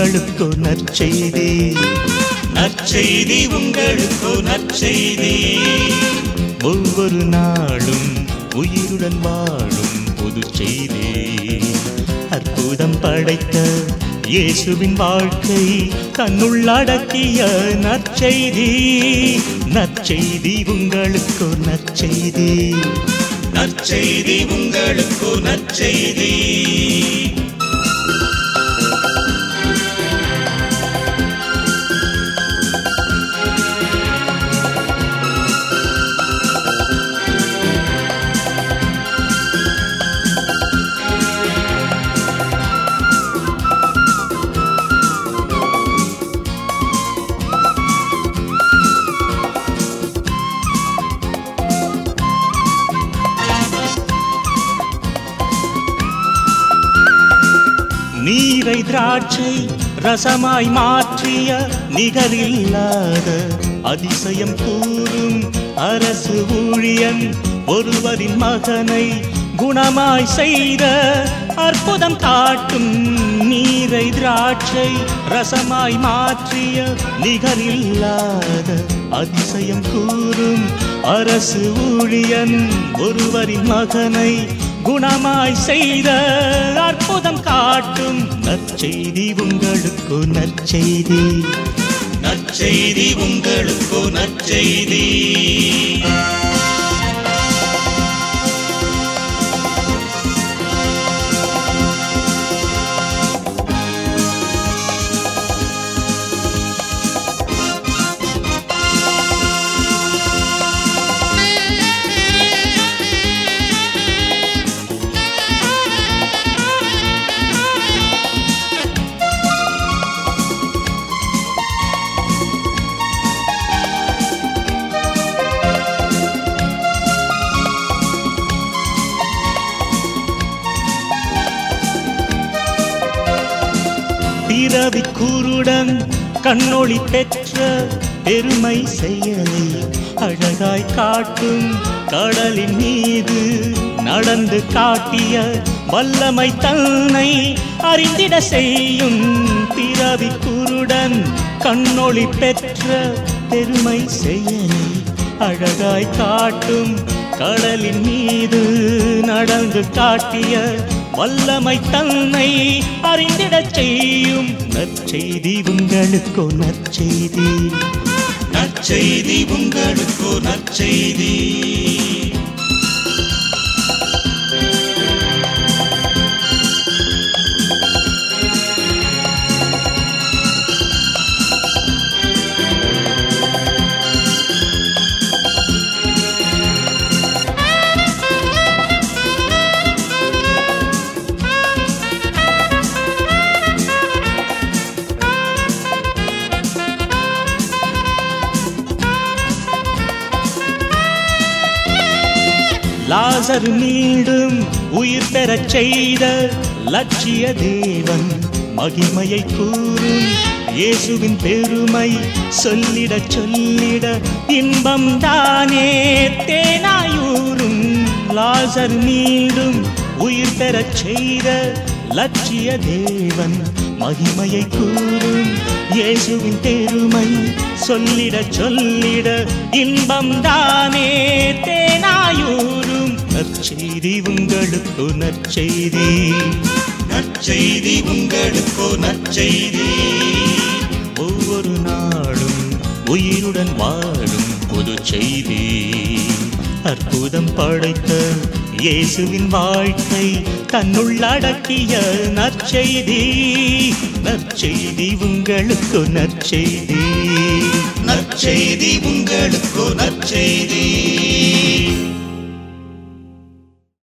உங்களுக்கு நற்செய்தி நற்செய்தி உங்களுக்கு நற்செய்தி ஒவ்வொரு நாளும் உயிருடன் வாழும் புது செய்தி அற்புதம் படைத்த இயேசுவின் வாழ்க்கை தன்னுள்ளடக்கிய நற்செய்தி நற்செய்தி உங்களுக்கு நற்செய்தி நற்செய்தி உங்களுக்கு நற்செய்தி நீரை திராட்சை ரசமாய் மாற்றிய நிகரில்லாத அதிசயம் கூறும் அரசு ஊழியன் ஒருவரின் மகனை குணமாய் செய்த அற்புதம் காட்டும் நீரை திராட்சை ரசமாய் மாற்றிய நிகரில்லாத அதிசயம் கூறும் அரசு ஊழியன் ஒருவரின் மகனை குணமாய் செய்த அற்புதம் காட்டும் நற்செய்தி உங்களுக்கு நற்செய்தி நற்செய்தி உங்களுக்கு நற்செய்தி பிறவி குருடன் கண்ணொளி பெற்ற பெருமை செயலை அழகாய் காட்டும் கடலின் மீது நடந்து காட்டிய வல்லமை தன்னை அறிந்திட செய்யும் பிறவி குருடன் கண்ணொளி பெற்ற பெருமை செயலை அழகாய் காட்டும் கடலின் மீது நடந்து காட்டிய வல்லமை தன்னை அறிந்திடச் செய்யும் நற்செய்தி உங்களுக்கோ நற்செய்தி நற்செய்தி உங்களுக்கோ நற்செய்தி லாசர் மீண்டும் உயிர் பெறச் செய்த லட்சிய தேவன் மகிமையை கூறும் இயேசுவின் பெருமை சொல்லிட சொல்லிட இன்பம் தானே தேனாயூரும் லாசர் மீண்டும் உயிர் பெறச் செய்த லட்சிய தேவன் மகிமையை கூறும் இயேசுவின் பெருமை சொல்லிட சொல்லிட இன்பம் தானே தேனாயூரும் நற்செய்தி உங்களுக்கு நற்செய்தி நற்செய்தி உங்களுக்கு நற்செய்தி ஒவ்வொரு நாளும் உயிருடன் வாழும் புது செய்தி அற்புதம் படைத்த இயேசுவின் வாழ்க்கை தன்னுள்ளடக்கிய நற்செய்தி நற்செய்தி உங்களுக்கு நற்செய்தி நற்செய்தி உங்களுக்கு நற்செய்தி